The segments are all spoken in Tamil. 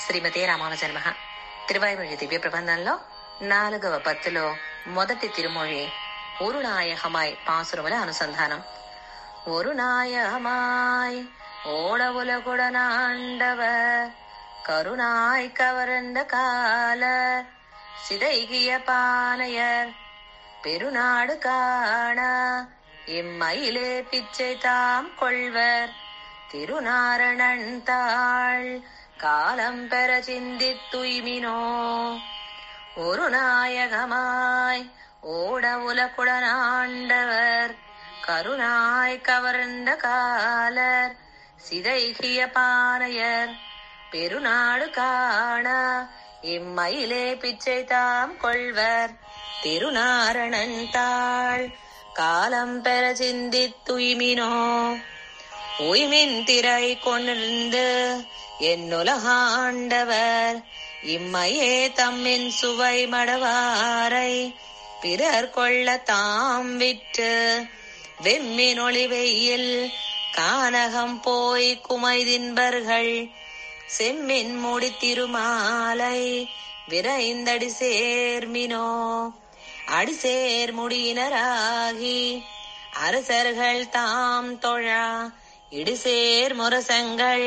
శ్రీమతి రామానుజన్ మహ తిరువాయిమొഴി దివ్య ప్రబంధంలో నాలుగవ పత్తులో మొదటి తిరుమొഴി ఉరునాయహమాయ్ పాసురముల అనుసంధానం ஒருநாயகமாய் ஓடவுல குடனாண்டவர் கருணாய் கவரண்ட காலர் சிதைகிய பானையர் பெருநாடு காண இம்மையிலே பிச்சை தாம் கொள்வர் திருநாரணன் தாள் காலம் பெற சிந்தித் துய்மினோ ஒரு நாயகமாய் ஓட உலகுடனாண்டவர் கருணாய் கவர்ந்த காலர் சிதைகிய பானையர் பெருநாடு காண இம்மையிலே பிச்சை தாம் கொள்வர் திருநாரணன் தாள் காலம் பெற சிந்தித் துய்மினோ உய்மின் திரை கொண்டிருந்து என்னுலகாண்டவர் இம்மையே தம்மின் சுவை மடவாரை பிறர் கொள்ள தாம் விற்று வெம்மின் ஒளி வெயில் கானகம் போய் குமைதின்பர்கள் செம்மின் முடி திருமாலை விரைந்தடி சேர்மினோ அடிசேர் முடியினராகி அரசர்கள் தாம் தொழா இடிசேர் முரசங்கள்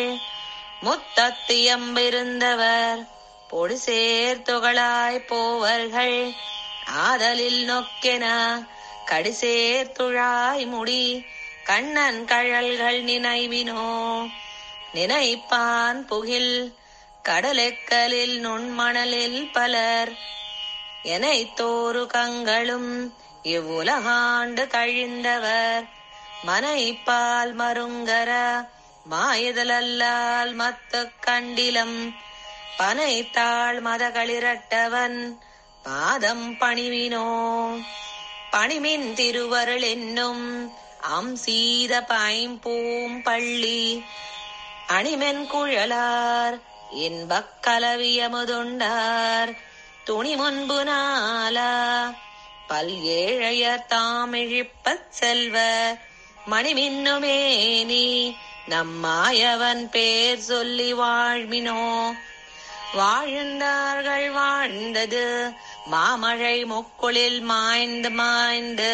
முத்தத்தியம்பிருந்தவர் பொடிசேர் துகளாய் போவர்கள் ஆதலில் நொக்கென கடிசேர் துழாய் முடி கண்ணன் கழல்கள் நினைவினோ நினைப்பான் புகில் கடலெக்கலில் நுண்மணலில் பலர் எனைத்தோரு கங்களும் இவ்வுலகாண்டு கழிந்தவர் மனைப்பால் மருங்கர மாயதலல்லால் மத்த கண்டிலம் பனைத்தாள் மதகளிரட்டவன் பாதம் பணிவினோ பணிமின் திருவருள் என்னும் அம் சீத பைம்பூம் பள்ளி அணிமென் குழலார் இன்பக் கலவியமுதுண்டார் துணி முன்பு நாளா பல்ஏழையர் தாமிழிப்பச் செல்வ மணிமின்னுமேனி நம்மாயவன் பேர் சொல்லி வாழ்மினோ வாழ்ந்தார்கள் வாழ்ந்தது மாமழை முக்குளில் மாய்ந்து மாய்ந்து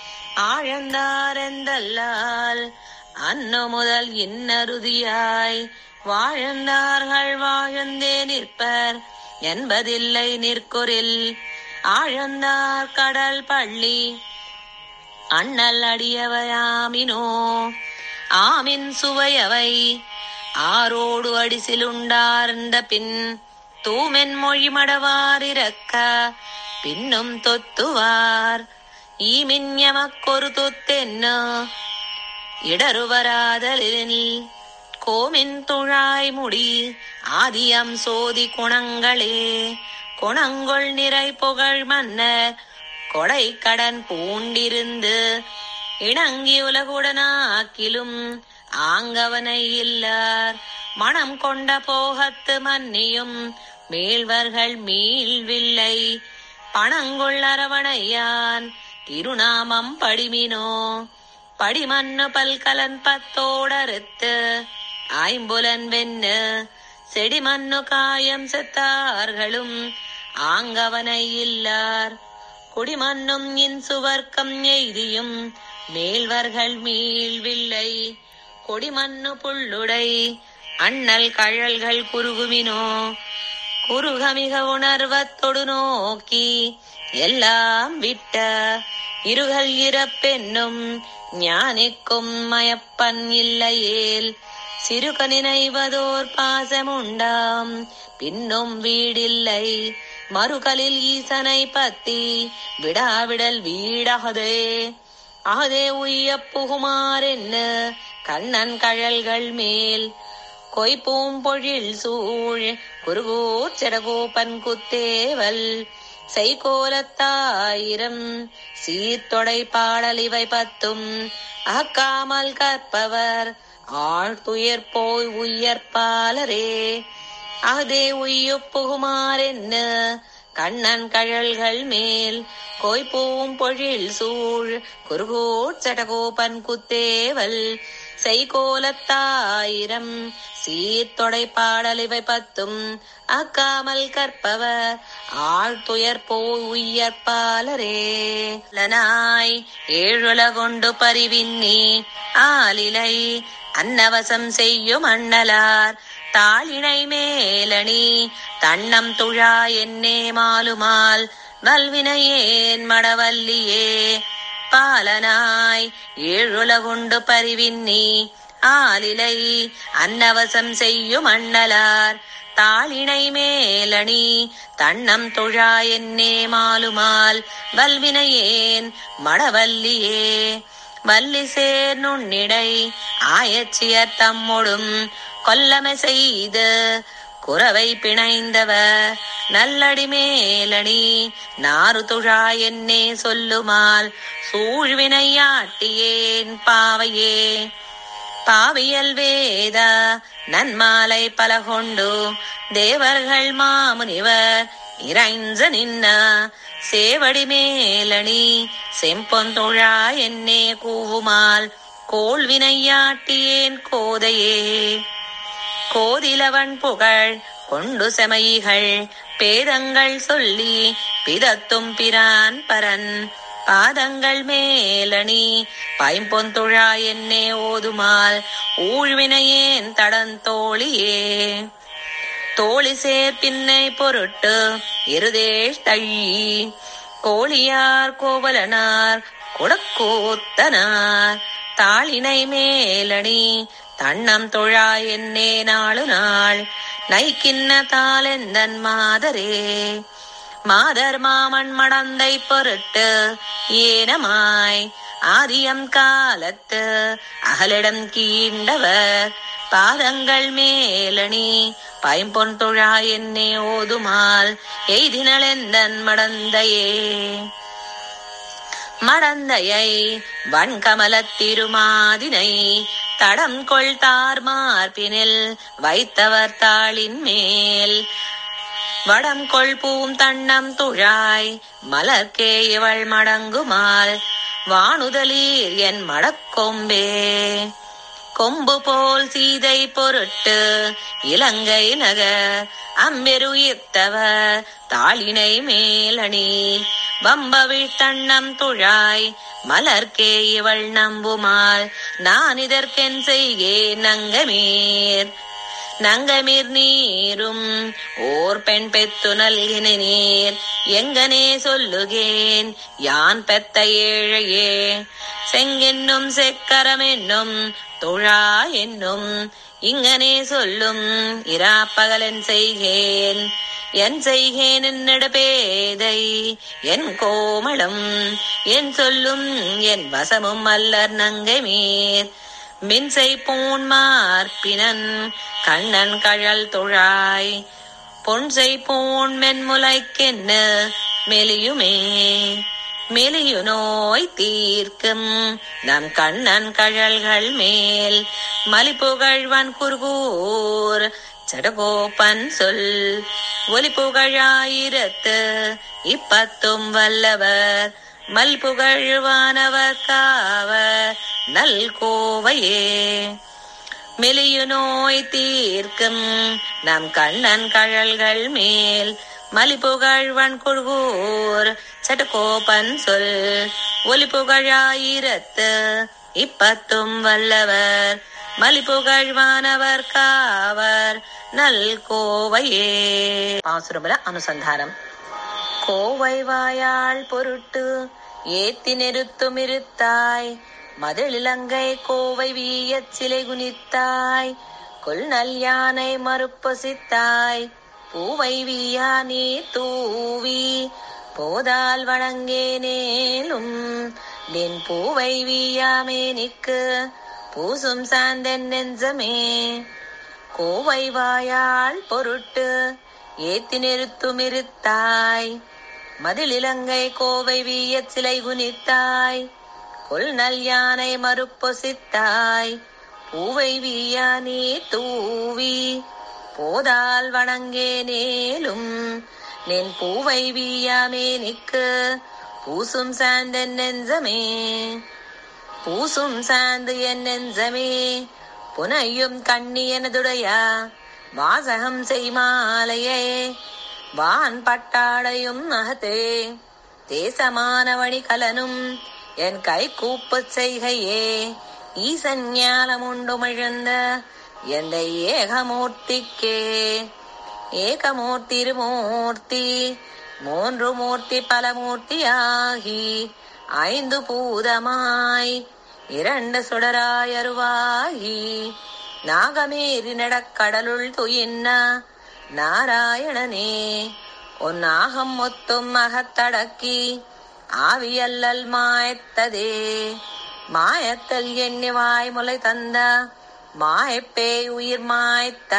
ஆழந்தாரெந்தல்லால் அன்னு முதல் இன்னருதியாய் வாழ்ந்தார்கள் வாழ்ந்தே நிற்பர் என்பதில்லை நிற்குறில் ஆழந்தார் கடல் பள்ளி அண்ணல் அடியவையாமினோ ஆமின் சுவையவை ஆரோடு அடிசிலுண்டார்ந்த பின் தூமென் மொழி மடவாரிறக்க பின்னும் தொத்துவார் ஈமின் எமக்கொரு தொத்தென்னு இடருவராதலில் கோமின் துழாய் முடி ஆதியம் சோதி குணங்களே குணங்கொள் நிறை புகழ் மன்னர் கொடை கடன் பூண்டிருந்து இணங்கி உலகுடனாக்கிலும் ஆங்கவனை இல்லார் மனம் கொண்ட போகத்து மன்னியும் மீள்வர்கள் மீள்வில்லை பணங்கொள் அரவணையான் திருநாமம் படிமினோ படிமன்னு பல்கலன் பத்தோடறுத்து ஐம்புலன் வென்னு செடிமன்னு காயம் செத்தார்களும் ஆங்கவனை இல்லார் குடிமன்னும் இன் சுவர்க்கம் எய்தியும் மேல்வர்கள் மீள்வில்லை கொடிமன்னு புள்ளுடை அண்ணல் கழல்கள் குறுகுமினோ குறுகமிக உணர்வத்தொடு நோக்கி எல்லாம் விட்ட இருகல் இறப்பென்னும் ஞானிக்கும் மயப்பன் இல்லையேல் சிறுக நினைவதோர் பாசமுண்டாம் பின்னும் வீடில்லை மறுகலில் ஈசனை பத்தி விடாவிடல் வீடகதே அகதே உய்ய புகுமாறென்னு கண்ணன் கழல்கள் மேல் கொய்பூம்பொழில் சூழ் குருகூர் செடகோபன் குத்தேவல் செய்கோலத்தாயிரம் சீர்தொடை பாடல் இவை பத்தும் அக்காமல் கற்பவர் ஆழ்துயர் போய் உயர்பாலரே அதே உய்யு புகுமாறென்னு கண்ணன் கழல்கள் மேல் கோய்பூம் பொழில் சூழ் குருகூர் சடகோபன் குத்தேவல் செய்கோலத்தாயிரம் சீர்த்தொடை பாடலிவை பத்தும் அக்காமல் கற்பவர் ஆழ்துயர் போ உய்யற்பாலரே லனாய் ஏழுலகொண்டு பரிவின்னி ஆலிலை அன்னவசம் செய்யும் அண்ணலார் தாளினை மேலணி தன்னம் துழா என்னே மாலுமால் வல்வினையேன் மடவல்லியே பாலனாய் ஏழுலகுண்டு பரிவின்னி ஆலிலை அன்னவசம் செய்யும் அண்ணலார் தாளினை மேலணி தன்னம் தொழா என்னே மாலுமால் வல்வினையேன் மடவல்லியே வள்ளி சேர் நுண்ணிடை ஆயச்சியர் தம்மொடும் கொல்லமை செய்து குறவை பிணைந்தவர் நல்லடி மேலணி நாறு துழா என்னே சொல்லுமால் சூழ்வினையாட்டியேன் பாவையே பாவியல் வேத நன்மாலை பல கொண்டு தேவர்கள் மாமுனிவர் இறைஞ்ச நின்ன சேவடி மேலணி செம்பொந்தொழா என்னே கூவுமால் கோள்வினையாட்டியேன் கோதையே கோதிலவன் புகழ் கொண்டு செமைகள் பேதங்கள் சொல்லி பிதத்தும் பிரான் பரன் பாதங்கள் மேலணி பைம்பொந்துழா என்னே ஓதுமால் ஊழ்வினையேன் தடந்தோழியே தோழி சேர் பின்னை பொருட்டு இருதேஷ் தழி கோழியார் கோவலனார் குடக்கூத்தனார் தாளினை மேலணி தன்னம் தொழா என்னே நாளு நாள் நைக்கின்ன தாளெந்தன் மாதரே மாதர் மாமன் மடந்தை பொருட்டு ஏனமாய் ஆதியம் காலத்து அகலிடம் கீண்டவர் பாதங்கள் மேலணி பைம்பொன் தொழா என்னே ஓதுமால் எய்தினளெந்தன் மடந்தையே மடந்தையை வன்கமலத் திருமாதினை தடம் கொள் தார் மார்பினில் வைத்தவர் தாளின் மேல் வடம் கொள் பூம் தன்னம் துழாய் மலர்க்கே இவள் மடங்குமால் வானுதலீர் என் மடக்கொம்பே கொம்பு போல் சீதை பொருட்டு இலங்கை நகர் அம்பெருயிர்த்தவர் தாளினை மேலணி வம்பவிழ் தன்னம் துழாய் மலர்க்கே இவள் நம்புமால் நான் இதற்கென் செய்கேன் நங்கமீர் நங்கமீர் நீரும் ஓர் பெண் பெத்து நல்கின நீர் எங்கனே சொல்லுகேன் யான் பெத்த ஏழையே செங்கென்னும் செக்கரம் என்னும் தொழா என்னும் இங்கனே சொல்லும் இராப்பகலன் செய்கேன் என் செய்கேன் என்னிட பேதை என் கோமளம் என் சொல்லும் என் வசமும் அல்லர் நங்கை மீர் மின்சை பூண் மார்பினன் கண்ணன் கழல் தொழாய் பொன்சை பூண் மென்முலைக்கென்ன மெலியுமே மெலியு நோய் தீர்க்கும் நம் கண்ணன் கழல்கள் மேல் மலிப்புகழ்வன் குர்கூர் சடகோப்பன் சொல் ஒலி புகழாயிரத்து இப்பத்தும் வல்லவர் மல் புகழ்வானவர் காவர் நல் கோவையே மெலியு நோய் தீர்க்கும் நம் கண்ணன் கழல்கள் மேல் மலி புகழ்வன் குழுகூர் சட்டகோபன் சொல் ஒலி புகழாயிரத்து இப்பத்தும் வல்லவர் மலி புகழ்வானவர் காவர் நல் கோவையே பாசுரபல அனுசந்தானம் கோவை வாயாள் பொருட்டு ஏத்தி நெருத்துமிருத்தாய் மதிலிலங்கை கோவை வீயச் சிலை குனித்தாய் கொல் நல் யானை மறுப்பொசித்தாய் பூவை வீயா நீ தூவி போதால் வணங்கேனேலும் நின் பூவை வீயாமேனிக்கு பூசும் சாந்தன் நெஞ்சமே கோவை வாயாள் பொருட்டு ஏத்தி நிறுத்துமிருத்தாய் மதிலிலங்கை கோவை வீயச் சிலை குனித்தாய் கொல் நல் யானை மறுப்பொசித்தாய் பூவை வீயா நீ தூவி போதால் வணங்கேனேலும் நின் பூவை வீயாமே நிக்கு பூசும் சாந்தன் நெஞ்சமே பூசும் சாந்து என் நெஞ்சமே புனையும் கண்ணி எனதுடையா வாசகம் செய்மாலையே வான் பட்டாடையும் அகத்தே தேசமானவழி கலனும் என் கை கூப்பச் செய்கையே ஈசன் ஞானமுண்டுமிழ்ந்த எந்த ஏகமூர்த்திக்கே ஏகமூர்த்திருமூர்த்தி மூன்று மூர்த்தி பல மூர்த்தியாகி ஐந்து பூதமாய் இரண்டு சுடராய் அருவாகி நாகமேறி நடக்கடலுள் துயின்ன நாராயணனே உன் நாகம் மொத்தும் அகத்தடக்கி ஆவியல்லல் மாயத்ததே மாயத்தல் எண்ணி வாய்முலை தந்த மாயப்பே உயிர் மாய்த்த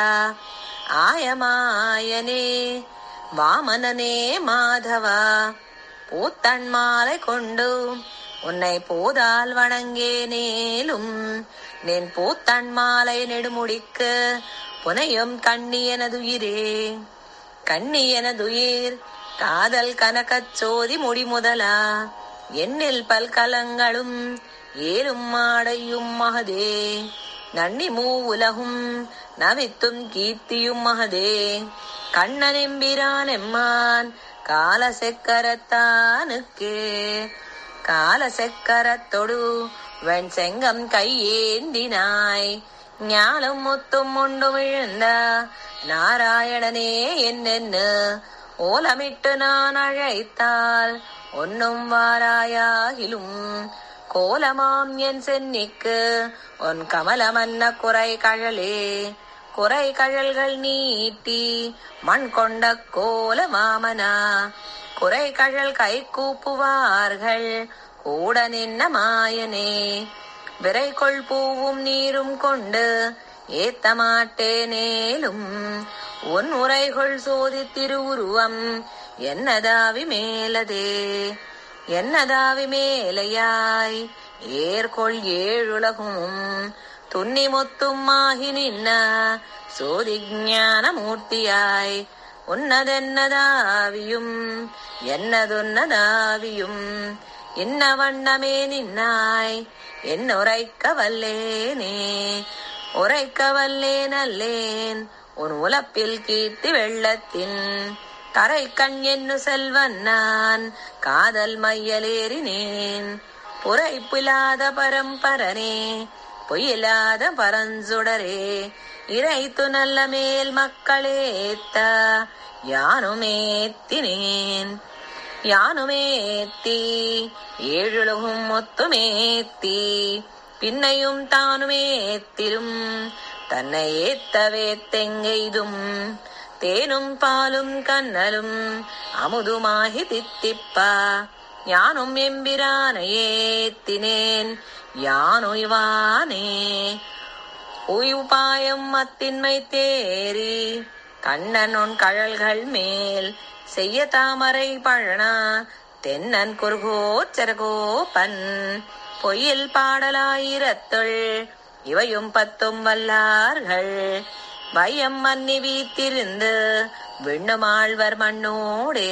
ஆயமாயனே வாமனனே மாதவா பூத்தன் மாலை கொண்டு உன்னை போதால் வணங்கேனேலும் நின் பூத்தன் மாலை நெடுமுடிக்கு புனையும் கண்ணி எனதுயிரே கண்ணி எனதுயிர் காதல் கனகச் சோதி முடி முதலா எண்ணில் பல்கலங்களும் ஏலும் மாடையும் மகதே நன்னி மூ உலகும் நவித்தும் கீர்த்தியும் மகதே கண்ணனெம்பிரான் எம்மான் கால செக்கரத்தானுக்கே கால செக்கரத்தொடு வெண் செங்கம் கையேந்தினாய் ஞானம் முத்தும் உண்டு விழுந்த நாராயணனே என்னென்னு ஓலமிட்டு நான் அழைத்தால் ஒன்னும் வாராயாகிலும் கோலமாம் என் சென்னிக்கு உன் கமலமன்ன குறை கழலே குறை கழல்கள் நீட்டி மண் கொண்ட கோல மாமனா குறை கழல் கை கூப்புவார்கள் கூட நின்ன மாயனே விரைகொள் பூவும் நீரும் கொண்டு ஏத்த மாட்டேனேலும் உன் உரைகொள் சோதி திருவுருவம் என்னதாவி மேலதே என்னதாவி மேலையாய் ஏர்கொள் ஏழுலகும் துன்னி முத்தும் ஆகி நின்ன சோதி ஞான மூர்த்தியாய் உன்னதென்னதாவியும் என்னதுன்னதாவியும் இன்ன வண்ணமே நின்னாய் என் உரைக்க வல்லேனே உரைக்க வல்லேன் அல்லேன் உன் உலப்பில் கீர்த்தி வெள்ளத்தின் கரை கண் என்னு செல்வன் நான் காதல் மையலேறினேன் புரைப்பிலாத பரம்பரனே பொய்யிலாத பரஞ்சுடரே இறைத்து நல்ல மேல் மக்களேத்த யானுமேத்தினேன் யானுமேத்தி ஏழுலகும் ஒத்துமேத்தி பின்னையும் தானுமேத்திரும் தன்னை ஏத்தவே தெங்கெய்தும் தேனும் பாலும் கண்ணலும் அமுதுமாகி தித்திப்பா யானும் எம்பிரானை ஏத்தினேன் யானுய்வானே உயுபாயம் அத்தின்மை தேறி கண்ணன் உன் கழல்கள் மேல் செய்ய தாமரை பழனா தென்னன் குறுகோச்சரகோபன் பொய்யில் பாடலாயிரத்துள் இவையும் பத்தும் வல்லார்கள் வையம் மன்னி வீத்திருந்து விண்ணுமாழ்வர் மண்ணோடே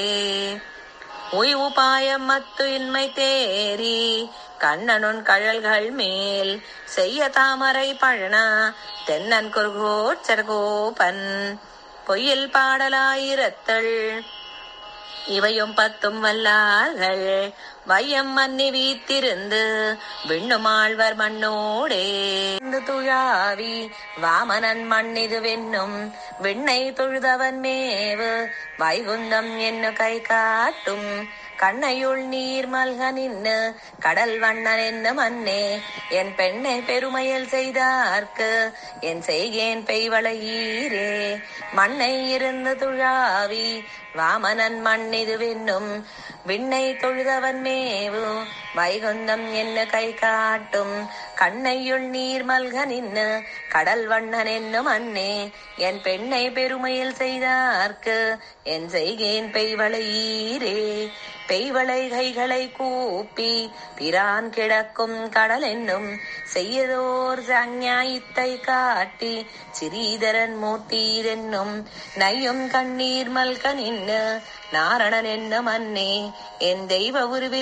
உய்வு பாயம் மத்து இன்மை தேறி கண்ணனுன் கழல்கள் மேல் செய்ய தாமரை பழனா தென்னன் குறுகோச்சரகோபன் பொய்யில் பாடலாயிரத்தள் இவையும் பத்தும் வல்லார்கள் வையம் மன்னி வீத்திருந்து விண்ணுமாழ்வர் மண்ணோடே துழாவி வாமனன் மண்ணிது வென்னும் விண்ணை தொழுதவன் மேவு வைகுந்தம் என்ன கை காட்டும் கண்ணையுள் நீர் மல்க நின்னு கடல் வண்ணன் என்ன மன்னே என் பெண்ணை பெருமையில் செய்தார்க்கு என் செய்கேன் பெய்வளையீரே மண்ணை இருந்து துழாவி வாமனன் மண்ணிது வென்னும் விண்ணை தொழுதவன் மேவு வைகுந்தம் என்ன கை காட்டும் கண்ணையுள் நீர் மல்க நின்னு கடல் வண்ணன் என்னும் அன்னே என் பெண்ணை பெருமையில் செய்தார்க்கு என் செய்கேன் பெய்வளையீரே பெய்வளை கைகளை கூப்பி பிரான் கிடக்கும் கடல் என்னும் செய்யதோர் சஞ்ஞாயித்தை காட்டி சிறீதரன் மூர்த்தீரென்னும் நையும் கண்ணீர் மல்க நின்னு நாரணன் என்ன மன்னே என் தெய்வ உருவில்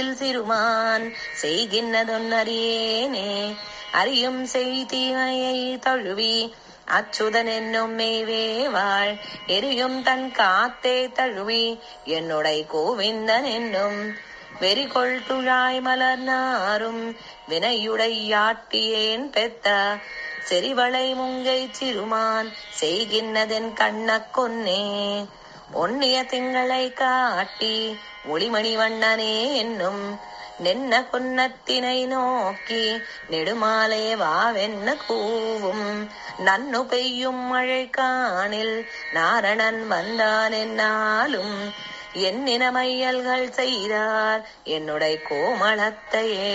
வீவில் சிறுமான் செய்கின்றதொன்னறியேனே அறியும் செய்தீமையை தழுவி அச்சுதன் என்னும் மேவேவாள் எரியும் தன் காத்தே தழுவி என்னுடை கோவிந்தன் என்னும் வெறிகொள் துழாய் மலர்னாரும் வினையுடை யாட்டியேன் பெத்த செறிவளை முங்கை சிறுமான் செய்கின்றதென் கண்ண கொன்னே ஒன்னிய திங்களை காட்டி ஒளிமணி வண்ணனே என்னும் நென்ன குன்னத்தினை நோக்கி நெடுமாலே வாவென்ன கூவும் நன்னு பெய்யும் மழை காணில் நாரணன் வந்தான் என்னாலும் என்னின மையல்கள் செய்தார் என்னுடைய கோமளத்தையே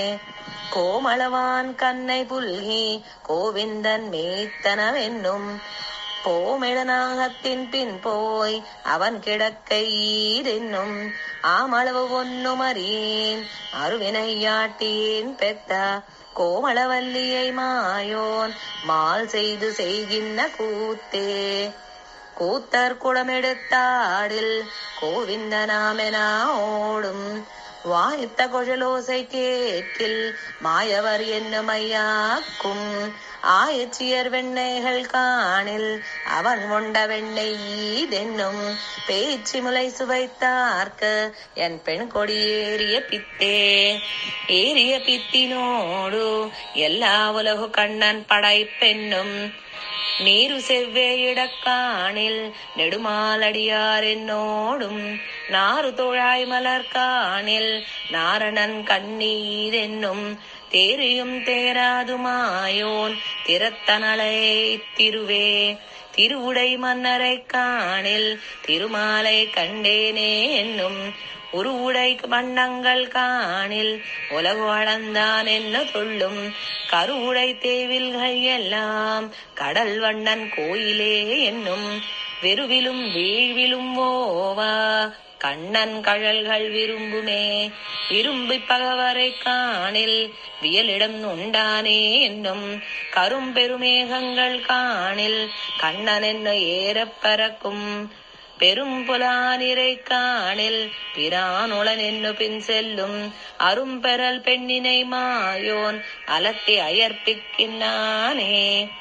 கோமளவான் கண்ணை புல்கி கோவிந்தன் மேய்த்தனவென்னும் போமிடநாகத்தின் பின் போய் அவன் கிடக்கை ஈதென்னும் ஆமளவு ஒன்னும் அறியேன் அருவினையாட்டேன் பெத்த கோமளவல்லியை மாயோன் மால் செய்து செய்கின்ற கூத்தே கூத்தர் குளமெடுத்தாடில் கோவிந்த நாமென ஓடும் வாய்த்த குழலோசை கேட்கில் மாயவர் என்னுமையாக்கும் ஆயச்சியர் வெண்ணைகள் காணில் அவன் கொண்ட வெண்ணெய் ஈதென்னும் பேச்சு முலை சுவைத்தார்க்க என் பெண் கொடி ஏறிய பித்தே ஏறிய பித்தினோடு எல்லா உலகு கண்ணன் படைப்பென்னும் நீரு செவ்வேயிடக்காணில் நெடுமாலடியார் என்னோடும் நாறு தோழாய் மலர் காணில் நாரணன் கண்ணீரென்னும் தேரியும் தேராதுமாயோன் திறத்தனலை திருவே திருவுடை மன்னரை காணில் திருமாலை கண்டேனே என்னும் உருவுடை வண்ணங்கள் காணில் உலகு வளர்ந்தான் என்ன சொல்லும் கருவுடை தேவில்கள் எல்லாம் கடல் வண்ணன் கோயிலே என்னும் வெறுவிலும் வீழ்விலும் ஓவா கண்ணன் கழல்கள் விரும்புமே விரும்பி பகவரை காணில் வியலிடம் உண்டானே என்னும் கரும்பெருமேகங்கள் காணில் கண்ணன் என்ன ஏறப் பறக்கும் பெரும் புலானிரை காணில் பிரானுளன் என்று பின் செல்லும் அரும்பெறல் பெண்ணினை மாயோன் அலத்தி அயர்ப்பிக்கின்றானே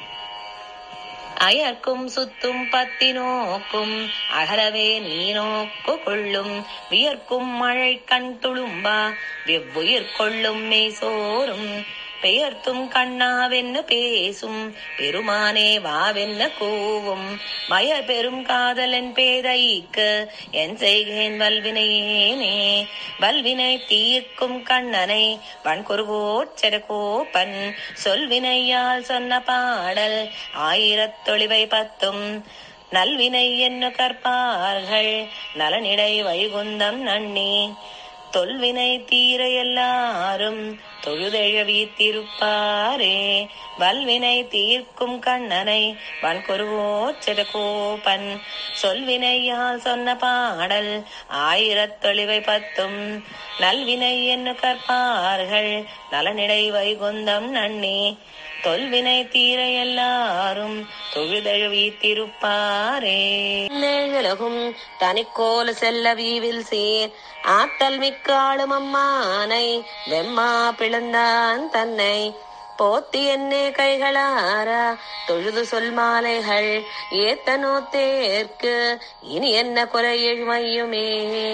அயர்க்கும் சுத்தும் பத்தி நோக்கும் அகலவே நீ நோக்கு கொள்ளும் வியர்க்கும் மழை கண் துளும்பா வெவ்வுயிர் கொள்ளும் மெய் சோறும் பெயர்த்தும் கண்ணாவென்ன பேசும் பெருமானே வாவென்ன கூவும் மயர் பெரும் காதலன் பேதைக்கு என் செய்கேன் வல்வினையேனே வல்வினை தீர்க்கும் கண்ணனை வன்குருவோச்சர கோப்பன் சொல்வினையால் சொன்ன பாடல் ஆயிரத்தொழிவை பத்தும் நல்வினை என்ன கற்பார்கள் நலனிடை வைகுந்தம் நன்னி தொல்வினை தீர எல்லாரும் தொழுதெழவி திருப்பாரே வல்வினை தீர்க்கும் கண்ணனை வன்கொருவோச்சர கோபன் சொல்வினையால் சொன்ன பாடல் ஆயிரத்தொழிவை பத்தும் நல்வினை என்ன கற்பார்கள் நலனிடை வைகுந்தம் நன்னி தொல்வினை தீர எல்லாரும் தொழுதழுவி திருப்பாரே நேழகும் தனிக்கோல செல்ல வீவில் சேர் ஆத்தல் மிக்க ஆளும் அம்மானை வெம்மா பிளந்தான் தன்னை போத்தி என்னே கைகளாரா தொழுது சொல் மாலைகள் ஏத்தனோ தேர்க்கு இனி என்ன குறை எழுமையுமே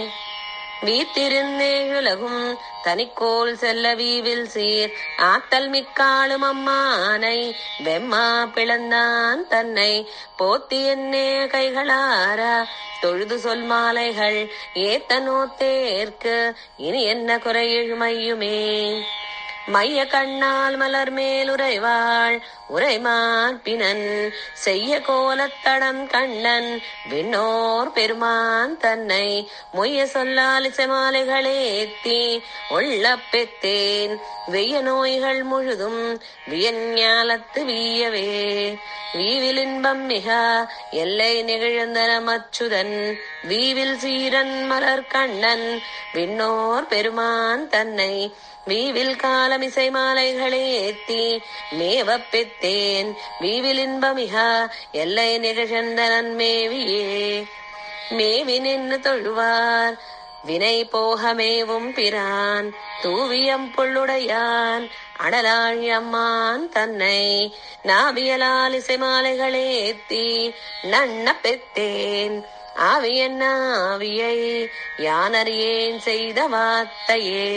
வீத்திருந்தேழுலகும் தனிக்கோல் செல்ல வீவில் சீர் ஆத்தல் மிக்காளும் அம்மானை வெம்மா பிளந்தான் தன்னை போத்தி என்னே கைகளாரா தொழுது சொல் மாலைகள் ஏத்தனோ தேர்க்கு இனி என்ன குறை எழுமையுமே மைய கண்ணால் மலர் மேல் உரைவாள் உரைமார்பினன் செய்ய கோலத்தடம் கண்ணன் விண்ணோர் பெருமான் தன்னை மொய்ய சொல்லால் செமாலைகளேத்தி உள்ள பெத்தேன் வெய்ய நோய்கள் முழுதும் வியஞ்ஞாலத்து வீயவே வீவில் இன்பம் மிக எல்லை நிகழ்ந்தன மச்சுதன் வீவில் சீரன் மலர் கண்ணன் விண்ணோர் பெருமான் தன்னை வீவில் காலமிசை மாலைகளே ஏத்தி மேவப் பெத்தேன் வீவில் இன்பமிக எல்லை நிகழ்ந்தனன் மேவியே மேவி நின்று தொழுவார் வினை போகமேவும் பிரான் தூவியம் புள்ளுடையான் அடலாழி அம்மான் தன்னை நாவியலால் இசைமாலைகளேத்தி நன்ன பெத்தேன் ஆவியன் ஆவியை யானறியேன் செய்த வார்த்தையே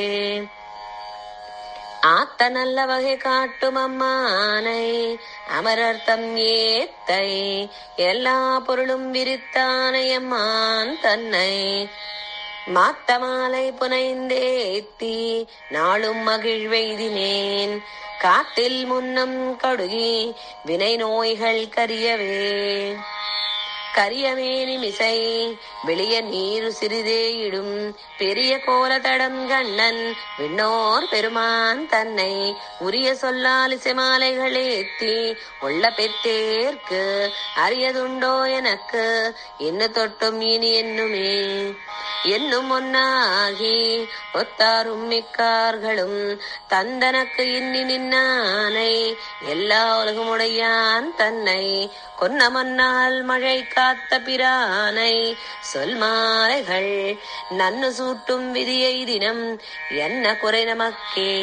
ஆத்த நல்ல வகை காட்டும் அம்மானை அமரர்த்தம் ஏத்தை எல்லா பொருளும் விரித்தானை அம்மான் தன்னை மாத்த மாலை புனைந்தேத்தி நாளும் மகிழ்வெய்தினேன் காட்டில் முன்னம் கடுகி வினை நோய்கள் கரியவே கரியமேனி மிசை வெளிய நீர் சிறிதே இடும் பெரிய கோலதடம் கண்ணன் விண்ணோர் பெருமான் தன்னை உரிய சொல்லால் இசைமாலைகள் ஏத்தி உள்ள பெத்தேர்க்கு அரியதுண்டோ எனக்கு என்ன தொட்டும் இனி என்னுமே என்னும் ஒன்னாகி ஒத்தாரும் மிக்கார்களும் தந்தனக்கு இன்னி நின்னானை எல்லா உலகமுடையான் தன்னை கொன்ன மன்னால் மழை காத்த பிரானை சொல் மாலைகள் நன்னு சூட்டும் விதியை தினம் என்ன குறை நமக்கே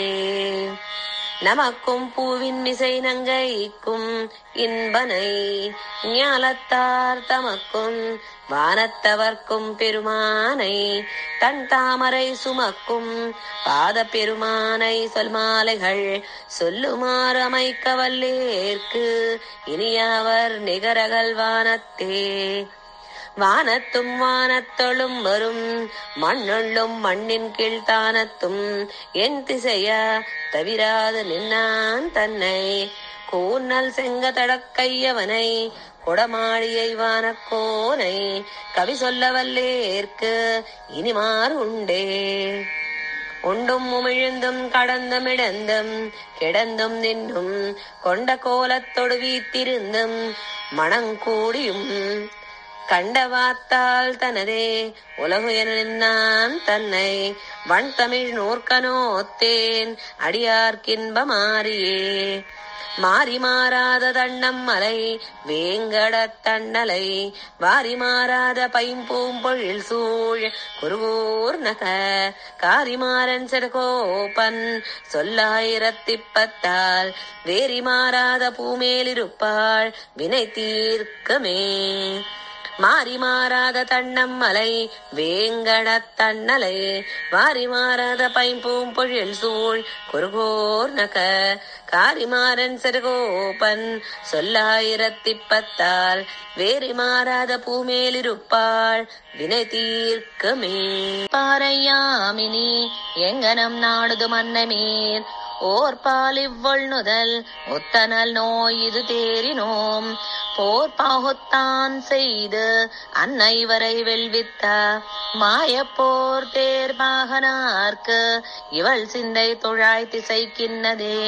நமக்கும் பூவின் இசை நங்கைக்கும் இன்பனை ஞாலத்தார் தமக்கும் வானத்தவர்க்கும் பெருமானை தன் தாமரை சுமக்கும் பாத பெருமானை சொல் மாலைகள் சொல்லுமாறு அமைக்க வல்லேற்கு இனியவர் நிகரகல் வானத்தே வானத்தும் வானத்தொழும் வரும் மண்ணுள்ளும் மண்ணின் கீழ் தானத்தும் என் திசைய தவிராது நின்னான் தன்னை கூன்னல் செங்க தடக்கையவனை குடமாடியை வானக்கோனை கவி சொல்ல வல்லேற்கு இனிமாறு உண்டே உண்டும் உமிழ்ந்தும் கடந்துமிடந்தும் கிடந்தும் நின்னும் கொண்ட கோலத்தொடு வீத்திருந்தும் மணங்கூடியும் கண்டவாத்தால் தனதே உலகு என நின்னான் தன்னை வன் தமிழ் நூற்கனோத்தேன் அடியார்க்கின்ப மாறியே மாறி மாறாத தண்ணம் மலை வேங்கடத் தண்ணலை வாரி மாறாத பைம்பூம்பொழில் சூழ் குருகூர் நக காரிமாறன் செடகோபன் சொல்லாயிரத்திப்பத்தால் வேரி மாறாத பூமேலிருப்பாள் வினை தீர்க்கமே மாறி மாறாத தண்ணம் மலை வேங்கடத் தண்ணலை வாரி மாறாத பைம்பூம் பொழில் சூழ் குருகோர் நக காரிமாறன் சிறுகோபன் சொல்லாயிரத்திப்பத்தால் வேறி மாறாத பூமேலிருப்பாள் வினை தீர்க்கமே பாறையாமினி எங்கனம் நாடுது மன்னமேர் ஓர் பாலிவ்வொள் நுதல் ஒத்தனல் நோய் இது தேறினோம் போர் பாகுத்தான் செய்து அன்னை வரை வெல்வித்த மாயப்போர் தேர்பாகனார்க்கு இவள் சிந்தை தொழாய் திசைக்கின்னதே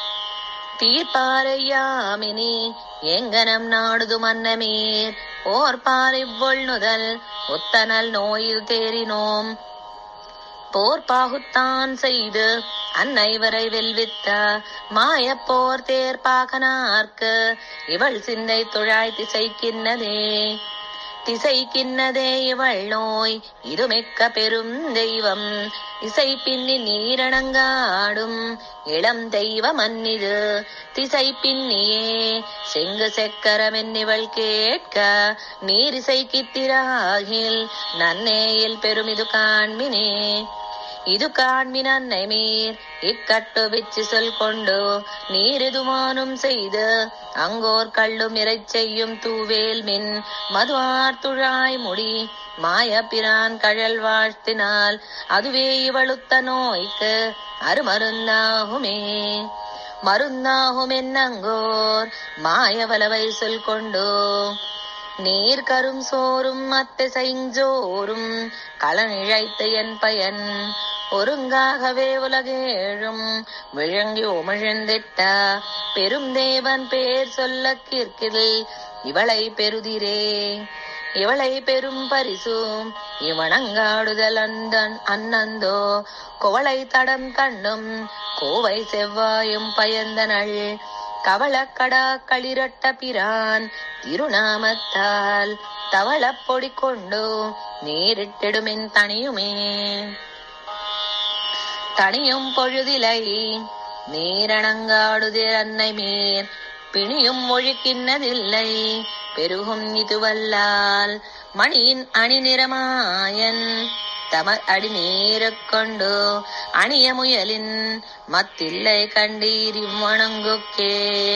தீர்ப்பாரையாமினி எங்கனம் நாடுது மன்னமேர் ஓர் பாரிவ்வொள் நுதல் ஒத்தனல் நோயில் தேறினோம் போர் பாகுத்தான் செய்து அன்னை வரை வெல்வித்த மாயப்போர் தேர்ப்பாகனார்க்கு இவள் சிந்தை தொழாய் திசைக்கின்னதே திசைக்கின்னதே இவள் நோய் இது மிக்க பெரும் தெய்வம் இசை பின்னி நீரணங்காடும் இளம் தெய்வ மன்னிது திசை பின்னியே செங்கு செக்கரமென்னிவள் கேட்க நீரிசை கித்திராகில் நன்னேயில் பெருமிது காண்மினே இது காண்மின் அன்னை மீர் இக்கட்டு விச்சு சொல் கொண்டு நீரிதுமானும் செய்து அங்கோர் கள்ளும் இறை செய்யும் தூவேல் மின் மதுவார் துழாய் முடி மாய பிரான் கழல் வாழ்த்தினால் அதுவே இவளுத்த நோய்க்கு அருமருந்தாகுமே மருந்தாகும் என்னங்கோர் மாயவலவை சொல் கொண்டு நீர் கரும் சோறும் அத்தை செய்ஞ்சோறும் களனிழைத்து என் பயன் ஒருங்காகவே உலகேழும் விழுங்கி உமிழ்ந்திட்ட பெரும் தேவன் பேர் சொல்ல கிற்கில் இவளை பெறுதிரே இவளை பெரும் பரிசு இவனங்காடுதல் அந்தன் அன்னந்தோ குவளை தடம் கண்ணும் கோவை செவ்வாயும் பயந்தனள் கவளக்கடா களிரட்ட பிரான் திருநாமத்தால் தவளப்பொடி கொண்டு நீரிட்டிடுமின் தனியுமே தனியும் பொழுதிலை நீரணங்காடுதிர் அன்னை மேற் பிணியும் ஒழுக்கின்னதில்லை பெருகும் இதுவல்லால் மணியின் அணி நிறமாயன் தமர் அடி நீருக்கொண்டு அணிய முயலின் மத்தில்லை கண்டீர் இவ்வணங்குக்கே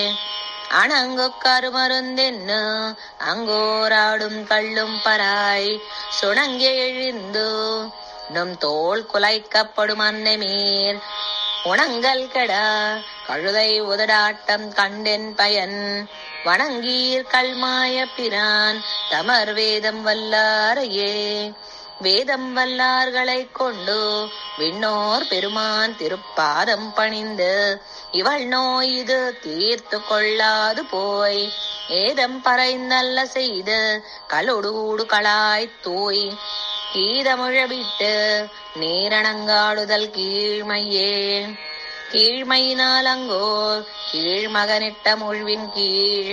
அணங்குக்கரு மருந்தென்னு அங்கோராடும் கள்ளும் பராய் சுணங்கி எழுந்து நம் தோல் குலைக்கப்படும் அன்னை மேல் உணங்கல் கெடா கழுதை உதடாட்டம் கண்டென் பயன் வணங்கீர் கல்மாய பிரான் தமர் வேதம் வல்லாரையே வேதம் வல்லார்களைக் கொண்டு விண்ணோர் பெருமான் திருப்பாதம் பணிந்து இவள் நோய் இது தீர்த்து கொள்ளாது போய் ஏதம் பறைந்தல்ல செய்து கலொடூடு களாய் தூய் கீதமுழவிட்டு நீரணங்காடுதல் கீழ்மையே கீழ்மையினால் அங்கோர் கீழ்மகனிட்ட முழ்வின் கீழ்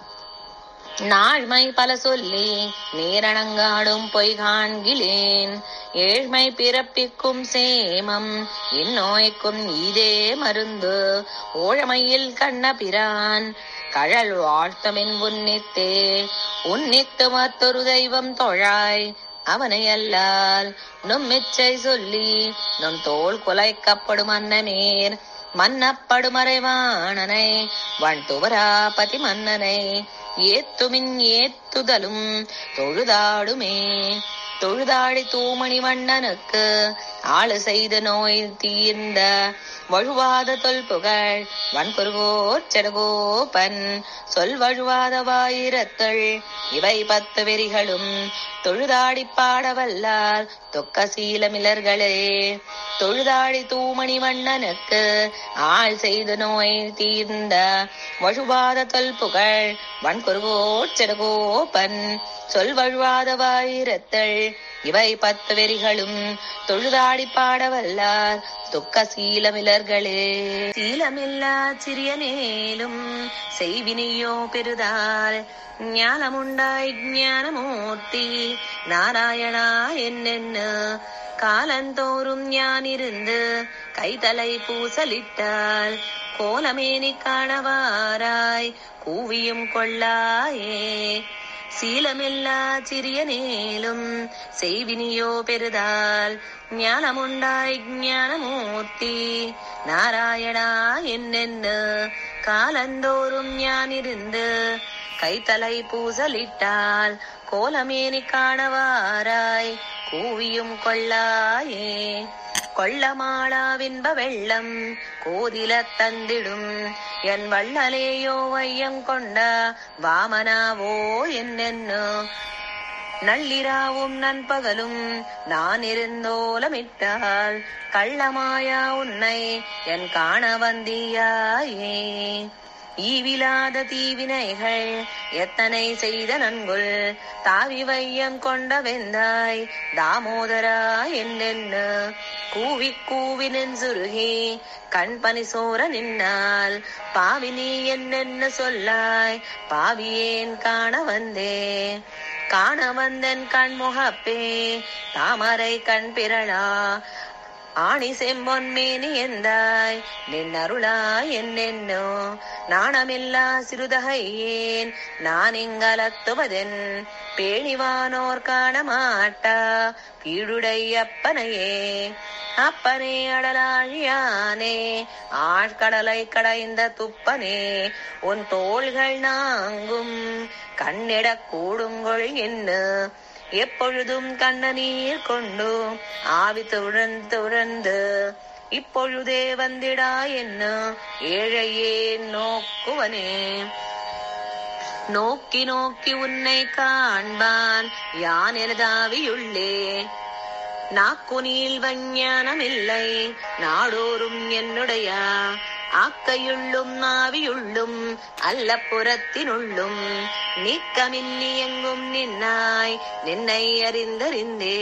நாழ்மை பல சொல்லி நீரணங்காடும் பொய் காண்கிலேன் ஏழ்மை பிறப்பிக்கும் சேமம் இந்நோய்க்கும் இதே மருந்து ஓழமையில் கண்ண பிரான் கழல் வாழ்த்தமின் உன்னித்தே உன்னித்து மற்றொரு தெய்வம் தொழாய் அவனை அல்லால் நும் மிச்சை சொல்லி நும் தோல் குலைக்கப்படும் அன்னமேர் மன்னப்படும் அறைவாணனை வன் துவராபதி மன்னனை ஏத்துமின் ஏத்துதலும் தொழுதாடுமே தொழுதாடி தூமணி வண்ணனுக்கு ஆளு செய்த நோய் தீர்ந்த வழுவாத தொல்புகழ் வன்புருகோர் செடகோபன் சொல் வழுவாத வாயிரத்தள் இவை பத்து வெறிகளும் தொழுதாடி பாடவல்லார் தொக்க சீலமிலர்களே தொழுதாடி தூமணி வண்ணனுக்கு ஆள் செய்த நோய் தீர்ந்த வழுவாத தொல்புகழ் வன்குருகோர் செடகோபன் சொல் வழுவாத வாயிரத்தள் இவை பத்து வெறிகளும் தொழுதாடி பாடவல்லார் துக்க சீலமிலர்களே சீலமில்லா சிறியனேலும் செய்வினையோ பெருதால் ஞானமுண்டாய் ஞானமூர்த்தி நாராயணா என்னென்னு காலந்தோறும் ஞானிருந்து கைதலை பூசலிட்டால் கோலமேனி காணவாராய் கூவியும் கொள்ளாயே சீலமில்லா சிறியனேலும் செய்வினியோ பெருதால் ஞானமுண்டாய் ஞானமூர்த்தி நாராயணா என்னென்னு காலந்தோறும் ஞானிருந்து கைத்தலை பூசலிட்டால் கோலமேனி காணவாராய் கூவியும் கொள்ளாயே கொள்ளமாளாவின்ப வெள்ளம் கோதில தந்திடும் என் வள்ளலேயோ வையம் கொண்ட வாமனாவோ என்னென்னு நள்ளிராவும் நண்பகலும் நான் இருந்தோலமிட்டால் கள்ளமாயா உன்னை என் காண வந்தியாயே ஈவிலாத தீவினைகள் எத்தனை செய்த நன்குள் தாவி வையம் கொண்ட வெந்தாய் தாமோதரா என்னென்னு கூவி கூவி நெஞ்சுருகி கண் பனி சோர நின்னால் பாவி நீ என்னென்னு சொல்லாய் பாவியேன் காண வந்தே காண வந்தன் கண் முகப்பே தாமரை கண் பிறழா ஆணி செம்பொன் மேனி எந்தாய் நின்னருளா என்னென்னோ நாணமில்லா சிறுதகையேன் நான் இங்கலத்துவதென் பேணிவானோர் காண மாட்டா கீழுடை அப்பனையே அப்பனே அடலாழியானே ஆழ்கடலை கடைந்த துப்பனே உன் தோள்கள் நாங்கும் கண்ணிடக் கூடுங்கொள் என்ன எப்பொழுதும் கண்ண நீர் கொண்டு ஆவி துழந்து துழந்து இப்பொழுதே வந்திடா என்ன ஏழையே நோக்குவனே நோக்கி நோக்கி உன்னை காண்பான் யான் எனதாவியுள்ளே நாக்குனில் வஞ்ஞானமில்லை நாடோறும் என்னுடைய ஆக்கையுள்ளும் நாவியுள்ளும் அல்ல புறத்தினுள்ளும் நீக்கமின்னி எங்கும் நின்னாய் நின்னை அறிந்தறிந்தே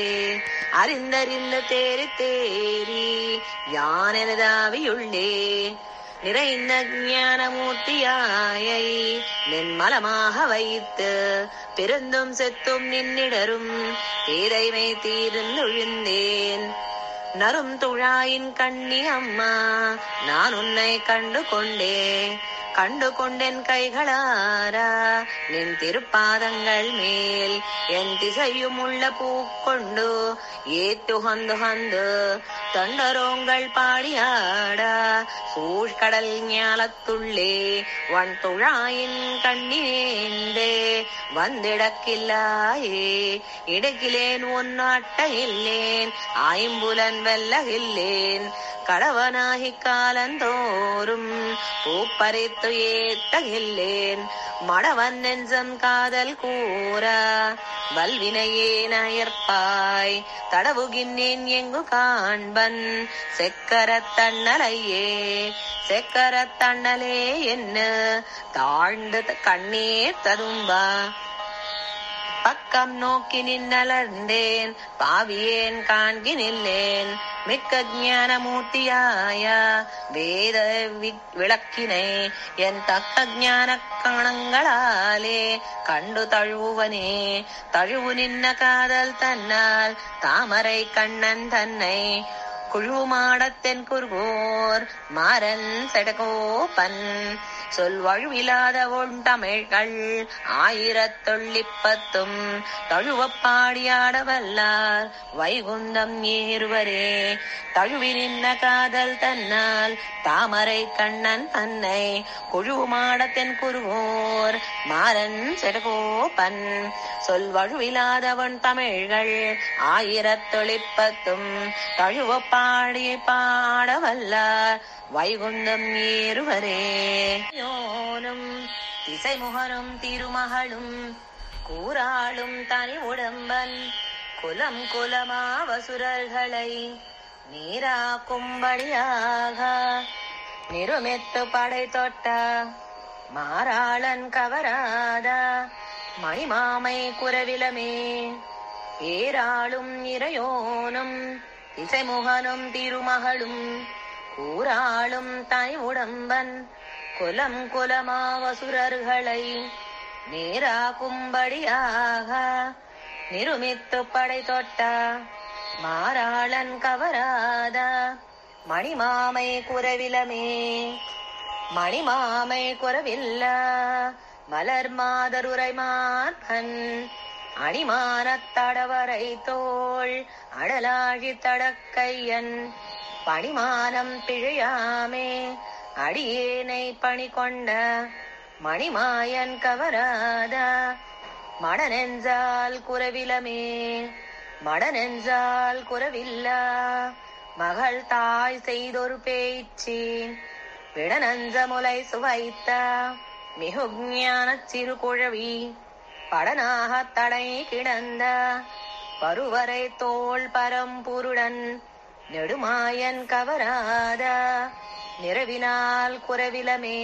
அறிந்தறிந்த தேறி தேறி யான் எனதாவியுள்ளே நிறைந்த ஞானமூர்த்தியாயை நின்மலமாக வைத்து பிறந்தும் செத்தும் நின்னிடரும் பேதைமை தீர்ந்தொழிந்தேன் நரும் துழாயின் கண்ணி அம்மா நான் உன்னை கண்டு கொண்டே கண்டு கொண்டேன் கைகளாரா நின் திருப்பாதங்கள் மேல் என் திசையும் உள்ள பூக்கொண்டு ஏத்துகந்து ஹந்து தொண்டரோங்கள் பாடியாடா சூழ்கடல் ஞாலத்துள்ளே வன் துழாயின் கண்ணினேந்தே வந்திடக்கில்லாயே இடக்கிலேன் உன்னாட்ட இல்லேன் ஆய்ம்புலன் வெல்லகில்லேன் கடவனாகி காலந்தோறும் பூப்பறித்து ஏத்தகில்லேன் மடவன் நெஞ்சம் காதல் கூற வல்வினையே நயற்பாய் தடவுகின்றேன் எங்கு காண்பன் செக்கரத் தண்ணலையே செக்கரத் தண்ணலே என்ன தாழ்ந்து கண்ணே ததும்பா பக்கம் நோக்கி நின்னலர்ந்தேன் பாவியேன் காண்கி நில்லேன் மிக்க ஞானமூர்த்தியாய வேத வி- விளக்கினை என் தக்க ஞான கணங்களாலே கண்டு தழுவுவனே தழுவு நின்ன காதல் தன்னால் தாமரை கண்ணன் தன்னை குழுமாடத்தென் குர்கோர் மாறன் செடகோபன் சொல் வழுவிலாத ஒன் தமிழ்கள் ஆயிரத்தொள்ளிப்பத்தும் தழுவப் பாடியாட வல்லார் வைகுந்தம் ஏறுவரே தழுவி நின்ன காதல் தன்னால் தாமரை கண்ணன் தன்னை குழுமாடத்தென் குருவோர் மாறன் செடகோபன் சொல் வழுவிலாதவன் தமிழ்கள் ஆயிரத்தொழிப்பத்தும் தழுவ பாடி பாட வல்லார் வைகுந்தம் ஏறுவரே யோனும் திசைமுகனும் திருமகளும் கூறாளும் தனி உடம்பன் குலம் குலமாவசுரர்களை நீராக்கும்படியாக நிருமெத்து படை தொட்ட மாறாளன் கவராத மணிமாமை குரவிலமே ஏராளும் இறையோனும் இசைமுகனும் திருமகளும் கூறாளும் தனி உடம்பன் குலம் குலமாவசுரர்களை நேராகும்படியாக நிருமித்து படை தொட்ட மாறாளன் கவராத மணிமாமை குரவிலமே மணிமாமை குறவில்ல மலர் மாதருரை மார்பன் அணிமானத் தடவரை தோள் அடலாழி தடக்கையன் பணிமானம் பிழையாமே அடியேனை பணி கொண்ட மணிமாயன் கவராத மடனெஞ்சால் குறவிலமே மடனெஞ்சால் குறவில்லா மகள் தாய் செய்தொரு பேச்சு விடநஞ்ச முலை சுவைத்த மிகு ஞானச் சிறு குழவி படனாக தடை கிடந்த பருவரை தோள் பரம்புருடன் நெடுமாயன் கவராத நிறவினால் குறவிலமே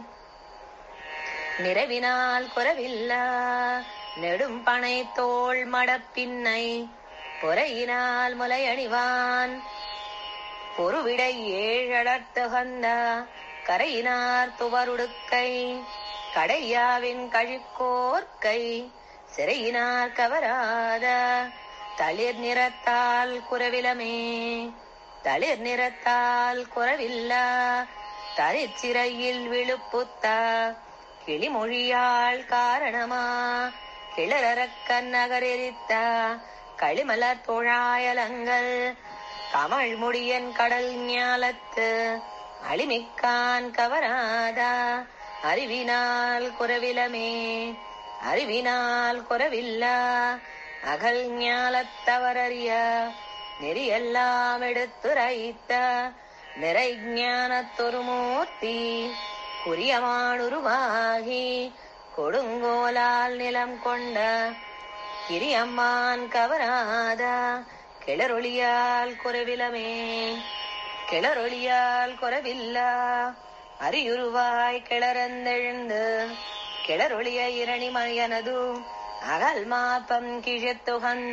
நிறவினால் குறவில்ல நெடும் பனை தோள் மடப்பின்னை பொறையினால் முலையணிவான் பொருவிடை ஏழடர்த்துகந்த கரையினார் துவருடுக்கை கடையாவின் கழிக்கோர்க்கை சிறையினார் கவராத தளிர் நிறத்தால் குறவிலமே தளிர் நிறத்தால் குறவில்லா தரிச்சிறையில் விழுப்புத்த கிளிமொழியாள் காரணமா கிளரக்கன் நகரெரித்த களிமலர் தொழாயலங்கள் கமழ் முடியன் கடல் ஞாலத்து அழிமிக்கான் கவராதா அறிவினால் குறவிலமே அறிவினால் குறவில்லா அகல் ஞாலத்தவரறிய நெறியெல்லாம் எடுத்துரைத்த நிறை ஞானத்தொரு மூர்த்தி குறியமானுருவாகி கொடுங்கோலால் நிலம் கொண்ட கிரியம்மான் கவராத கிளரொளியால் குறவிலமே கிளரொளியால் குறவில்லா அரியுருவாய் கிளறந்தெழுந்து கிளரொளிய இரணிமயனது அகல் மாப்பம் கிழத்துகந்த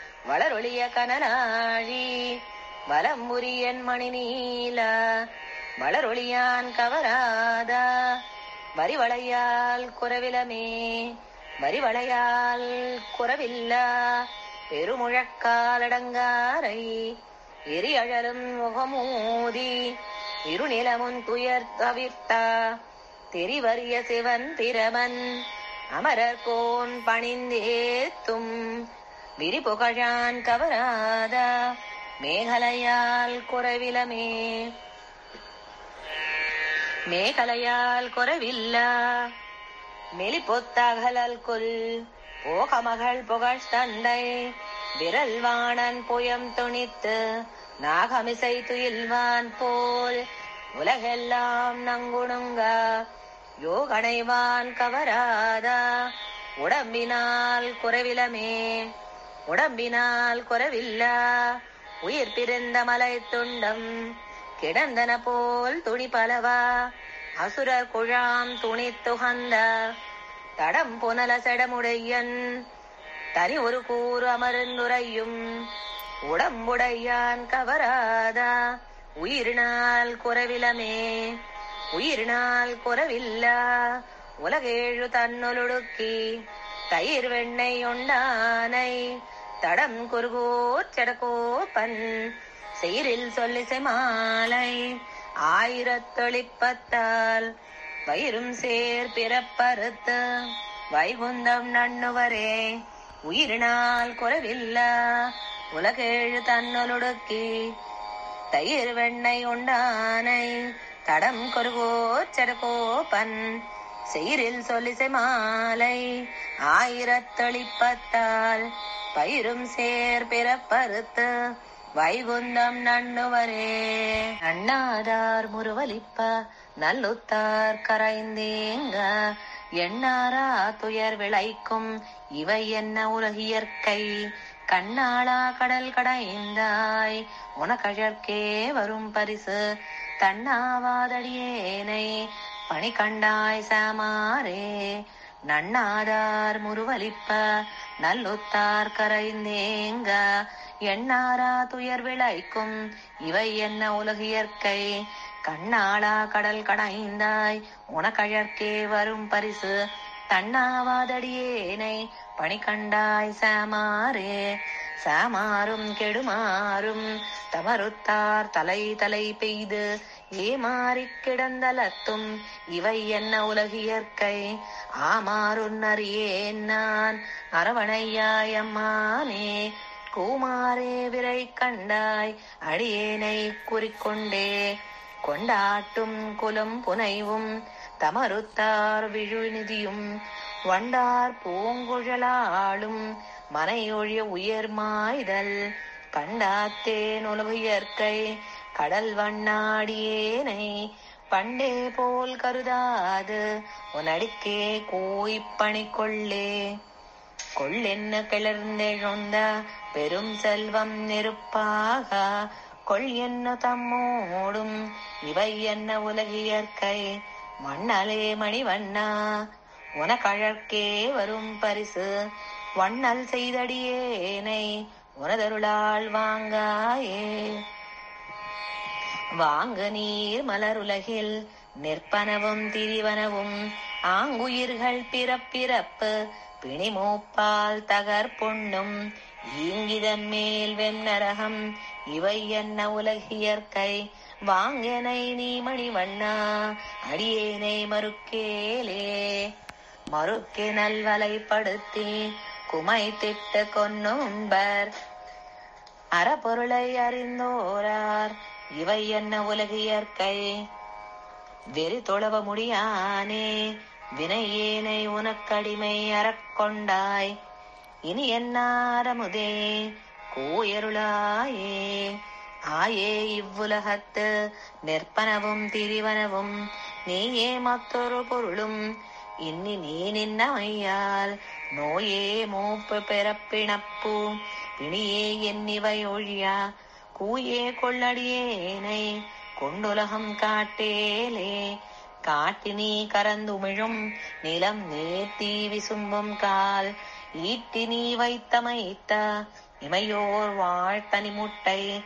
வளரொளிய கனலாழி வலம்புரியன் மணி நீல வளரொளியான் கவராதா வரிவளையால் குறவிலமே வரிவளையால் குறவில்லா பெருமுழக்காலடங்காரை எரியழலும் முகமூதி இருநிலமுன் துயர் தவிர்த்தா தெரிவறிய சிவன் பிரமன் அமரர் கோன் பணிந்தேத்தும் விரிபுகழான் கவராதா மேகலையால் குறவிலமே மேகலையால் குறவில்லா மெலிபொத்தகலல் கொல் போகமகள் புகழ் தண்டை விரல் வாணன் புயம் துணித்து நாகமிசை துயில்வான் போல் உலகெல்லாம் நங்குணுங்க யோகனைவான் கவராதா உடம்பினால் குறவிலமே உடம்பினால் குறவில்லா உயிர் பிறந்த மலை துண்டம் கிடந்தன போல் துணி பலவா அசுரர் குழாம் துணி துகந்த தடம் புனல செடமுடையன் தனி ஒரு கூறு அமர்ந்துரையும் உடம்புடையான் கவராதா உயிரினால் குறவிலமே உயிரினால் குறவில்லா உலகேழு தன்னுலுடுக்கி தயிர் வெண்ணெய் உண்டானை தடம் குறுகோர் செடகோப்பன் செயிரில் சொல்லி செமாலை ஆயிரத்தொழிப்பத்தால் வயிறும் சேர் பிறப்பறுத்து வைகுந்தம் நண்ணுவரே உயிரினால் குறவில்லா உலகேழு தன்னுலுடுக்கி தயிர் வெண்ணெய் உண்டானை தடம் கொருகோர் செடகோப்பன் செயிரில் சொல்லி செமாலை ஆயிரத்தொழிப்பத்தால் பயிரும் சேர் பிறப்பறுத்து வைகுந்தம் நண்ணுவரே அண்ணாதார் முருவலிப்ப நல்லுத்தார் கரைந்தேங்க எண்ணாரா துயர் விளைக்கும் இவை என்ன உலகியற்கை கண்ணாளா கடல் கடைந்தாய் உனக்கழற்கே வரும் பரிசு தன்னாவாதடியேனை பணி கண்டாய் சாமாரே நன்னாதார் முருவலிப்ப நல்லுத்தார் கரைந்தேங்க எண்ணாரா துயர் விளைக்கும் இவை என்ன உலகியற்கை கண்ணாளா கடல் கடைந்தாய் உனக்கழற்கே வரும் பரிசு தன்னாவாதடியேனை பணி கண்டாய் சாமாரே சாமாரும் கெடுமாறும் தமறுத்தார் தலை தலை பெய்து ஏமாறிக் கிடந்தலத்தும் இவை என்ன உலகியற்கை ஆமாறுன்னறியேன் நான் அரவணையாயம்மானே கூமாரே விரை கண்டாய் அடியேனை குறிக்கொண்டே கொண்டாட்டும் குலம் புனைவும் தமறுத்தார் விழுநிதியும் வண்டார் பூங்குழலாளும் மனையொழிய உயர் மாய்தல் கண்டாத்தேன் உலகியற்கை கடல் வண்ணாடியேனை பண்டே போல் கருதாது உனடிக்கே கோய்ப்பணி கொள்ளே கொள்ளென்ன கிளர்ந்தெழுந்த பெரும் செல்வம் நெருப்பாக கொள் என்ன தம்மோடும் இவை என்ன உலகியற்கை மண்ணலே மணிவண்ணா உனக்கழற்கே வரும் பரிசு வண்ணல் செய்தடியேனை உனதருளால் வாங்காயே வாங்க நீர் மலருலகில் நிற்பனவும் திரிவனவும் ஆங்குயிர்கள் பிறப்பிறப்பு பிணிமூப்பால் தகர் பொண்ணும் ஈங்கிதன் மேல் வெண்ணரகம் இவை என்ன உலகியற்கை வாங்கனை நீ மணிவண்ணா அடியேனை மறுக்கேலே மறுக்கே நல்வலைப்படுத்தி குமை திட்ட கொன்னும்பர் அறப்பொருளை அறிந்தோரார் இவை என்ன உலகியற்கை வெறி தொழவ முடியானே வினையேனை உனக்கடிமை அறக்கொண்டாய் இனி என்னாரமுதே கூயருளாயே ஆயே இவ்வுலகத்து நிற்பனவும் திரிவனவும் நீயே மற்றொரு பொருளும் இன்னி நீ நின்னமையால் நோயே மூப்பு பிறப்பிணப்பு பிணியே என்னிவை ஒழியா கூயே கொள்ளடியேனை கொண்டுலகம் காட்டேலே காட்டினி கரந்துமிழும் நிலம் நேர்த்தி விசும்பும் கால் ஈட்டி நீ வைத்தமைத்த இமையோர் வாழ்த்தனி முட்டை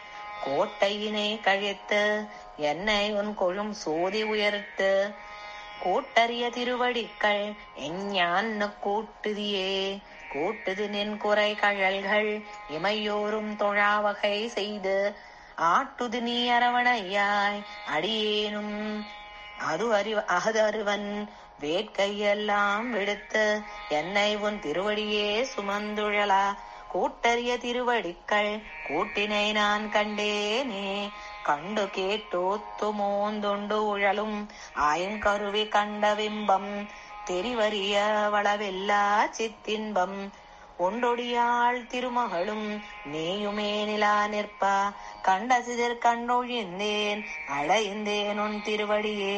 கோட்டையினை கழித்து என்னை உன் கொழும் சோதி உயர்த்து கூட்டறிய திருவடிக்கள் எஞ்ஞான்னு கூட்டுதியே கூட்டுது நின் குறை கழல்கள் இமையோரும் தொழாவகை செய்து ஆட்டுது நீ அரவணையாய் அடியேனும் அது அறிவ அகது அருவன் வேட்கையெல்லாம் விடுத்து என்னை உன் திருவடியே சுமந்துழலா கூட்டறிய திருவடிக்கள் கூட்டினை நான் கண்டேனே கண்டு கேட்டோத்து மோந்துண்டு உழலும் ஆயங்கருவி கண்ட விம்பம் தெரிவறிய வளவெல்லா சித்தின்பம் ஒன்றொடியாள் திருமகளும் நீயுமே நிலா நிற்பா கண்ட சிதர் கண்டொழிந்தேன் அடைந்தேன் உன் திருவடியே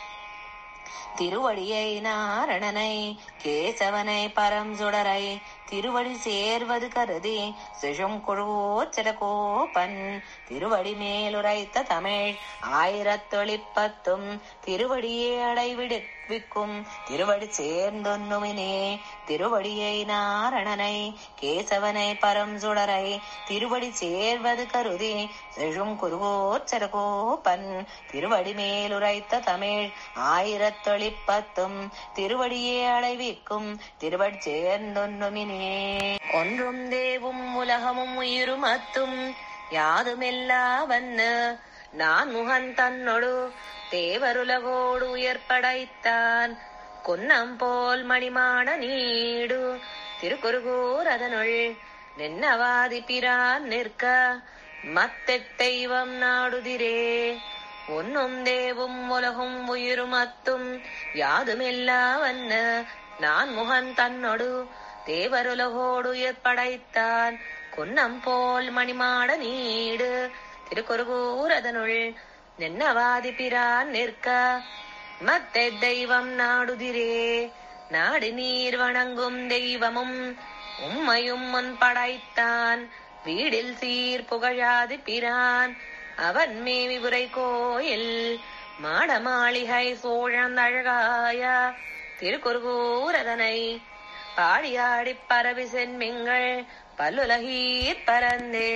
திருவடியை நாரணனை கேசவனை பரம் சுடரை திருவடி சேர்வது கருதி சிஷும் குழுவோச்சல கோப்பன் திருவடி மேலுரைத்த தமிழ் ஆயிரத்தொழிப்பத்தும் திருவடியே அடைவிடுவிக்கும் திருவடி சேர்ந்தொன்னுமினே திருவடியை நாரணனை கேசவனை பரம் சுடரை திருவடி சேர்வது கருதி சிஷும் குருவோச்சல கோப்பன் திருவடி மேலுரைத்த தமிழ் ஆயிரத்தொழிப்பத்தும் திருவடியே அடைவிக்கும் திருவடி சேர்ந்தொன்னுமினே ஒன்றும் தேவும் உலகமும் உயிரும் அத்தும் யாதுமெல்லா வன்னு நான் முகன் தன்னொடு தேவருலகோடு உயர்படைத்தான் கொன்னம் போல் மணிமாட நீடு திருக்குறுகூர் அதனுள் நின்னவாதி பிரான் நிற்க மத்தெத்தெய்வம் நாடுதிரே ஒன்னும் தேவும் உலகும் உயிரும் அத்தும் யாதுமெல்லா வண்ண நான் முகன் தன்னொடு தேவருலகோடு படைத்தான் கொன்னம் போல் மணிமாட நீடு திருக்குறுகூர் அதனுள் நின்னவாதி பிரான் நிற்க மத்தெ தெய்வம் நாடுதிரே நாடு நீர் வணங்கும் தெய்வமும் உம்மையும் முன் படைத்தான் வீடில் சீர் புகழாது பிரான் அவன் மேவி உரை கோயில் மாட மாளிகை சோழன் அழகாய திருக்குறுகூர் அதனை பாடியாடி பரவி சென்மிங்கள் பல்லுலகீர் பரந்தே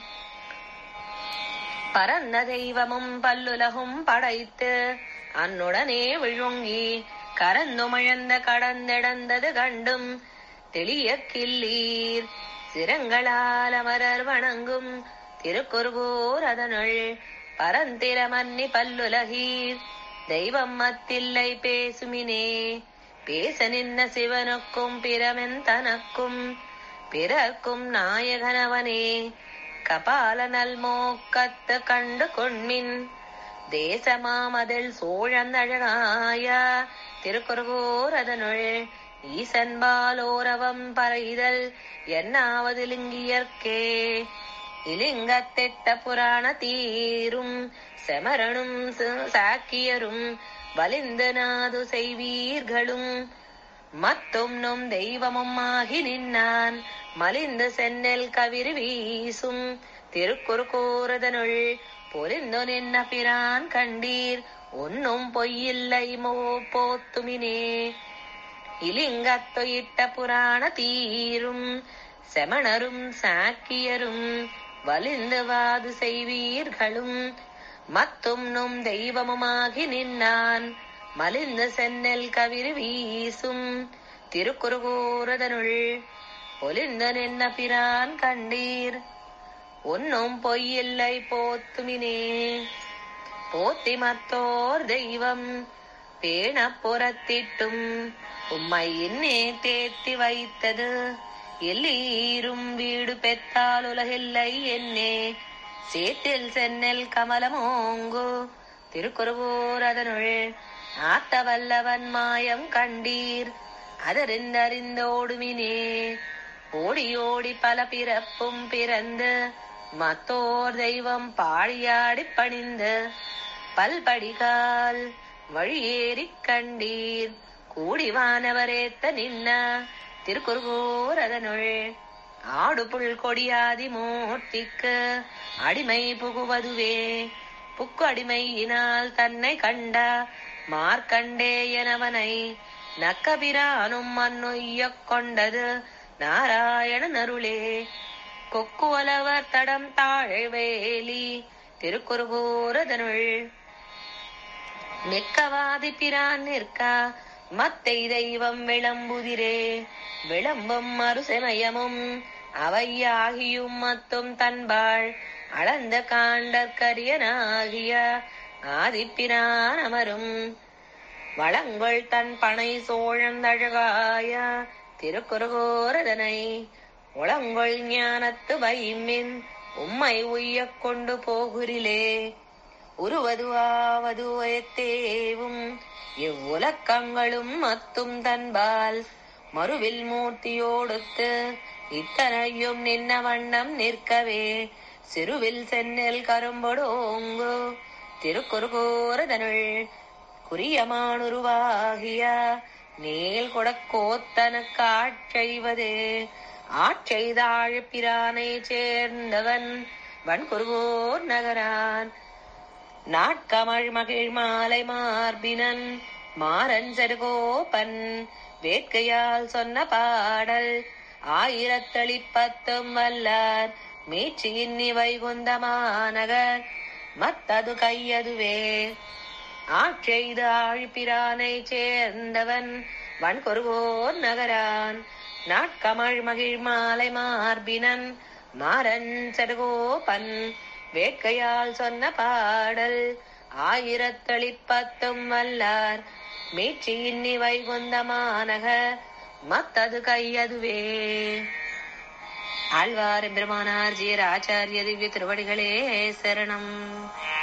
பரந்த தெய்வமும் பல்லுலகும் படைத்து அன்னுடனே விழுங்கி கரந்துமிழந்த கடந்தெடந்தது கண்டும் தெளிய கிள்ளீர் சிரங்களால் அமரர் வணங்கும் திருக்குறுகூர் அதனுள் பரந்திரமன்னி பல்லுலகீர் தெய்வம் மத்தில்லை பேசுமினே பேச நின்ன சிவனுக்கும் பிரமென் தனக்கும் பிறக்கும் நாயகனவனே கபால நல்மோக்கத்து கண்டு கொண்மின் தேசமாமதில் சோழன் அழகாய திருக்குறுகூர் அதனுள் ஈசன் பாலோரவம் பறைதல் என்னாவது லிங்கியர்க்கே இலிங்கத்திட்ட புராண தீரும் செமரனும் சாக்கியரும் வலிந்து நாது செய்வீர்களும் மத்தும் நும் தெய்வமும் ஆகி நின்னான் மலிந்து சென்னல் கவிரி வீசும் திருக்குறுகூரதனுள் பொலிந்து நின்ன பிரான் கண்டீர் ஒன்னும் பொய்யில்லை மோ போத்துமினே இலிங்கத்தொயிட்ட புராண தீரும் செமணரும் சாக்கியரும் வலிந்து வாது செய்வீர்களும் மத்தும் நும் தெய்வமுமாகி நின்னான் மலிந்து சென்னல் கவிரி வீசும் திருக்குறுகூரதனுள் ஒலிந்து நின்ன பிரான் கண்டீர் ஒன்னும் பொய்யில்லை போத்துமினே போத்தி மத்தோர் தெய்வம் பேண புறத்திட்டும் உம்மை இன்னே தேத்தி வைத்தது எல்லீரும் வீடு பெத்தால் உலகில்லை என்னே சேத்தில் சென்னல் கமலமோங்கு திருக்குறுவூர் அதனுள் ஆத்த வல்லவன் மாயம் கண்டீர் அதறிந்தறிந்தோடுமினே ஓடி ஓடி பல பிறப்பும் பிறந்து மத்தோர் தெய்வம் பாடியாடி பணிந்து பல்படிகால் வழியேறிக் கண்டீர் கூடி வானவரேத்த நின்ன திருக்குறுகூர் அதனுள் ஆடு புல் கொடியாதி மூர்த்திக்கு அடிமை புகுவதுவே புக்கு அடிமையினால் தன்னை கண்ட மார்க்கண்டேயனவனை நக்கபிரானும் மண்ணுய்யக் கொண்டது நாராயணன் அருளே கொக்குவலவர் தடம் தாழ்வேலி திருக்குறுகூரதனுள் மிக்கவாதி பிரான் நிற்க மத்தை தெய்வம் விளம்புதிரே விளம்பும் மறுசமயமும் அவையாகியும் மத்தும் தன்பாள் அளந்த காண்டற்கரியனாகிய ஆதிப்பிரான் அமரும் வளங்கள் தன் பனை சோழந்தழகாய திருக்குறுகோரதனை உளங்கொள் ஞானத்து வைமின் உம்மை உய்யக் கொண்டு போகுரிலே உருவதுவாவது உயத்தேவும் இவ்வுலக்கங்களும் மத்தும் தன்பால் மறுவில் மூர்த்தியோடுத்து இத்தனையும் நின்ன வண்ணம் நிற்கவே சிறுவில் சென்னல் கரும்பொடோங்கு திருக்குறுகோரதனுள் குறியமானுருவாகிய நீள் கொடக்கோத்தனுக்கு ஆட்செய்வதே ஆட்செய்தாழ் பிரானை சேர்ந்தவன் வன்குருகோர் நகரான் நாட்கமழ் மகிழ் மாலை மார்பினன் மாறன் செருகோபன் வேட்கையால் சொன்ன பாடல் ஆயிரத்தளிப்பத்தும் வல்லார் மீட்சியின் இவை குந்தமாநகர் மத்தது கையதுவே ஆட்செய்து ஆழிப்பிரானை சேர்ந்தவன் வன்கொருவோர் நகரான் நாட்கமழ் மகிழ் மாலை மார்பினன் மாறன் செருகோபன் வேட்கையால் சொன்ன பாடல் ஆயிரத்தளிப்பத்தும் வல்லார் மீட்சியின் இவை குந்தமானக மத்தது கையதுவே ஆழ்வார் பெருமானார் ஜீர ஆச்சாரிய திவ்ய திருவடிகளே சரணம்